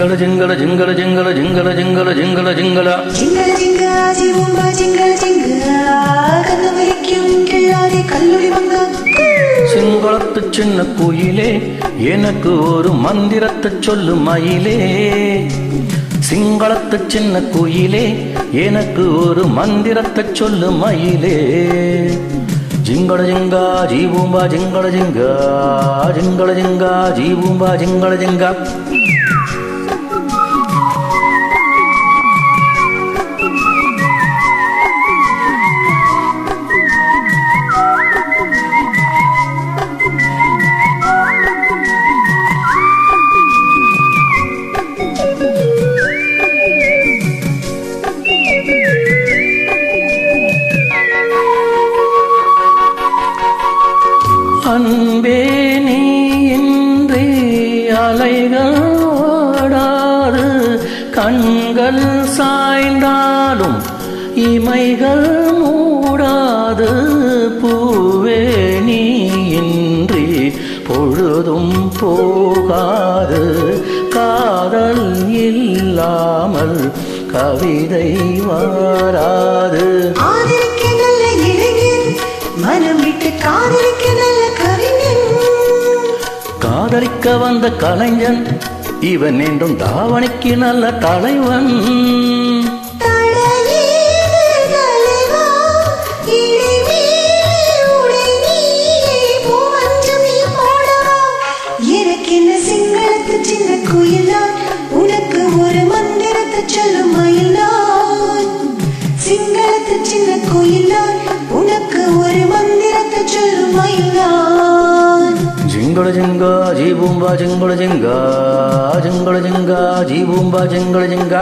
జింగళ జింగళ జింగళ జింగళ జింగళ జింగళ జింగళ జింగళ ജിംഗള ജിംഗ ജീവുമ്പ ജിംഗള ജിംഗ കന്നു വലിക്കും കിള്ളാതെ കല്ലുടി മങ്ക சிங்களத்து சின்ன குயிலே எனக்கு ஒரு மந்திரத்தை சொல்லு மயிலே சிங்களத்து சின்ன குயிலே எனக்கு ஒரு மந்திரத்தை சொல்லு மயிலே ஜிங்கள ஜிங்கா ஜீவூம்பா ஜிங்கள ஜிங்கா ஜிங்கள ஜிங்கா ஜீவூம்பா ஜிங்கள ஜிங்கா அன்பே நீ இன்றி அலைகள் ஓடாது கண்கள் சாய்ந்தாலும் இமைகள் மூடாது பூவே நீ இன்றி பொழுதும் போகாது காதல் இல்லாமல் கவிதை வாராது ஆதரிக்க நல்ல இளைஞன் மனம் விட்டு காதலிக்க நல்ல கவிஞன் காதலிக்க வந்த கலைஞன் இவன் என்றும் தாவணிக்கு நல்ல தலைவன் தடையீது தலைவா, இடைமீறி உடை நீயே பூமஞ்சம் நீ போடவா. எனக்கென்ன சிங்களத்து சின்ன குயிலான் உனக்கு ஒரு மந்திரத்தை சொல்லும் மயிலான் சிங்களத்து சின்ன குயிலான் உனக்கு ஒரு மந்திரத்தை சொல்லும் மயிலான் జింగళ జింగా జీబూంబా జింగళ జింగా జింగళ జింగా జీబూంబా జింగళ జింగా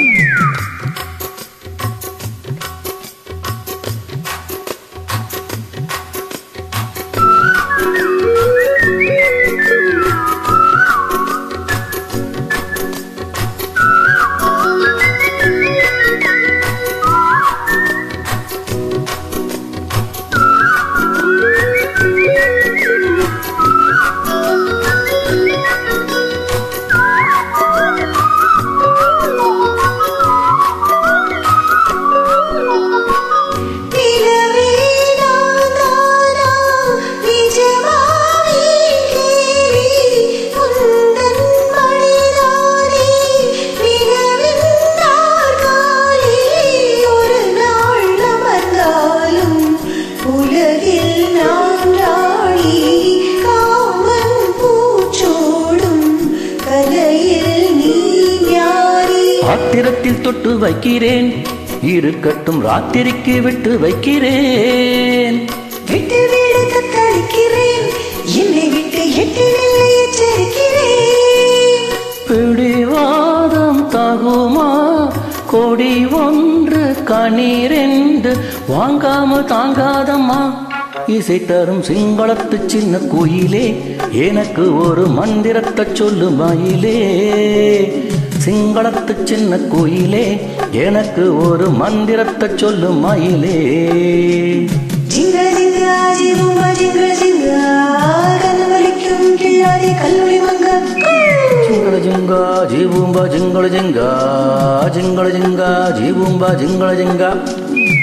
நிலவே நான் தானா நிஜமாவே கேலி உந்தன் மடிதானே நிலவின் நாற்காலி ஒரு நாள் அமர்ந்தாலும் உலகில் நான் ராணி காமன் பூச்சோடும் கலையில் நீ ஞானி ஆத்திரத்தில் தொட்டு வைக்கிறேன் இருக்கட்டும் ராத்திரிக்கு விட்டு வைக்கிறேன் விட்டு வீடு தத்தளிக்கிறேன் என்னை விட்டு எட்டு நிலை எச்சரிக்கிறேன் பிடிவாதம் தகுமா கொடி ஒன்று கணீரெண்டு வாங்காம தாங்காதம்மா இசை தரும் சிங்களத்து சின்ன குயிலே எனக்கு ஒரு மந்திரத்தை சொல்லு மயிலே சிங்களத்து சின்ன குயிலே எனக்கு ஒரு மந்திரத்தை சொல்லு மயிலே ஜிங்க ஜிங்க ஜீவமா ஜிங்க ஜிங்க கண்ணு வலிக்கும் கிள்ளாதே கல்லூரி மங்க జింగళ జింగా జీబూంబా జింగళ జింగా జింగళ జింగా జీబూంబా జింగళ జింగా